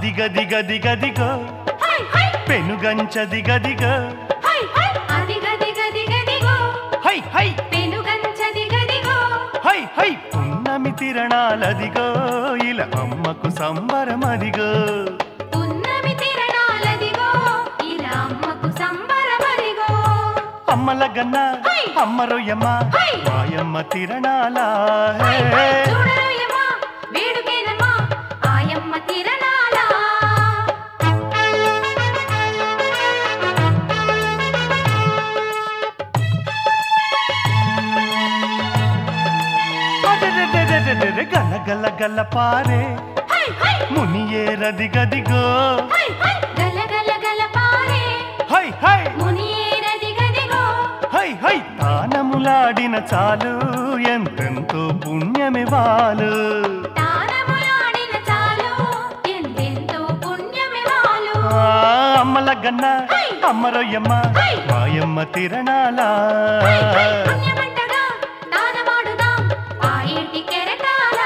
అదిగదిగదిగదిగో హై హై పెనుగంచదిగదిగో హై హై అదిగదిగదిగదిగో హై హై పెనుగంచదిగదిగో హై హై పున్నమి తిరణాలదిగో ఇలా అమ్మకు సంబరమదిగో పున్నమి తిరణాలదిగో ఇలా అమ్మకు సంబరమదిగో అమ్మల గన్న హై! అమ్మ రొయ్యమ్మ హై! మాయమ్మ తిరణాల హై హై చూడరోయమ్మ వేడుకేనమ్మ ఆయమ్మ తిరణాల గల గల గల పారే హై హై మునియేరదిగదిగో హై హై గల గల గల పారే హై హై మునియేరదిగదిగో హై హై తానములాడిన చాలు ఎంతెంతో పుణ్యమే వాలు తానములాడిన చాలు ఎంతెంతో పుణ్యమే వాలు ఆ, అమ్మల గన్న హై! అమ్మ రొయ్యమ్మ హై! మాయమ్మ తిరణాల హై హై పుణ్యమంటగా దానమాడుదాం ఆ ఇంటి కెరటాల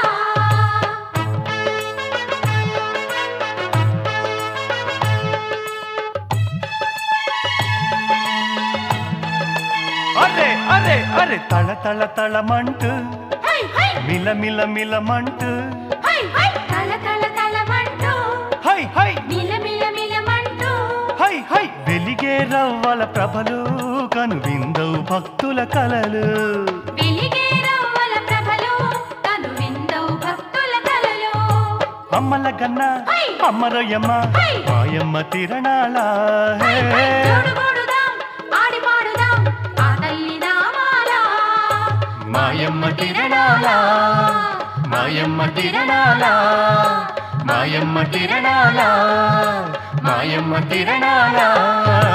అరే అరే అరే తళ తళ తళమంటూ హై హై మిల మిల మిలమంటూ హై హై తల తల తలమంటూ హై హై మిల మిల మిలమంటూ హై హై వెలిగే రవ్వల ప్రభలు కను విందవు భక్తుల కలలు వెలిగే రవ్వల ప్రభలు కను విందవు భక్తుల కలలో అమ్మల గన్న హై! అమ్మ రొయ్యమ్మ హై! మాయమ్మ తిరణాల హై హై చూడుగూడుదాం ఆడి పాడుదాం ఆ తల్లి నామాల మాయమ్మ తిరణాల మాయమ్మ తిరణాల మాయమ్మ తిరణాల మాయమ్మ తిరణాల